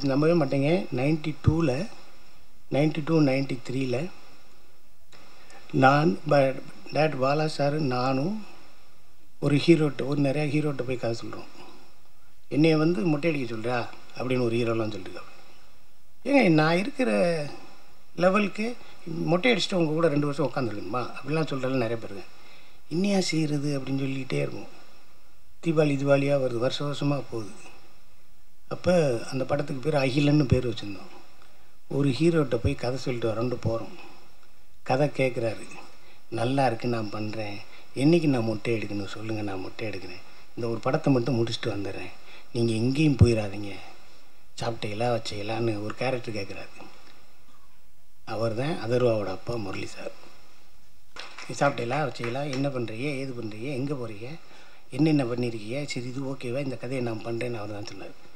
நம்பவே மாட்டேங்க நைன்டி டூவில் நைன்டி டூ நைன்டி த்ரீல நான் டேட் பாலா சார் நானும் ஒரு ஹீரோட்ட ஒரு நிறையா ஹீரோட்ட போய் கதை சொல்கிறோம் என்னைய வந்து மொட்டை அடிக்க சொல்கிறா அப்படின்னு ஒரு ஹீரோலாம் சொல்லியிருக்காங்க ஏங்க நான் இருக்கிற லெவலுக்கு மொட்டை அடிச்சுட்டு உங்கள் கூட ரெண்டு வருஷம் உட்காந்துருக்கணுமா அப்படிலாம் சொல்கிறதுல நிறைய பேருங்க இன்னையா செய்கிறது அப்படின்னு சொல்லிக்கிட்டே இருக்கும் தீபாவளி தீபாவளியாக வருது வருஷ வருஷமாக போகுது அப்போ அந்த படத்துக்கு பேர் அகிலன்னு பேர் வச்சுருந்தோம் ஒரு ஹீரோட்ட போய் கதை சொல்லிட்டு வரோன்ட்டு போகிறோம் கதை கேட்குறாரு நல்லா இருக்கு நான் பண்ணுறேன் என்றைக்கு நான் மொட்டை எடுக்கணும் சொல்லுங்கள் நான் மொட்டை எடுக்கிறேன் இந்த ஒரு படத்தை மட்டும் முடிச்சுட்டு வந்துடுறேன் நீங்கள் எங்கேயும் போயிடாதீங்க சாப்பிட்டீங்களா வச்சீங்களான்னு ஒரு கேரக்டர் கேட்குறாரு அவர் தான் அதர்வாவோட அப்பா முரளி சார் நீ சாப்பிட்டீங்களா வச்சீங்களா என்ன பண்ணுறீங்க ஏது பண்ணுறீங்க எங்கே போகிறீங்க என்னென்ன பண்ணியிருக்கீங்க சரி இது ஓகேவா இந்த கதையை நான் பண்ணுறேன்னு அவர் தான் சொன்னார்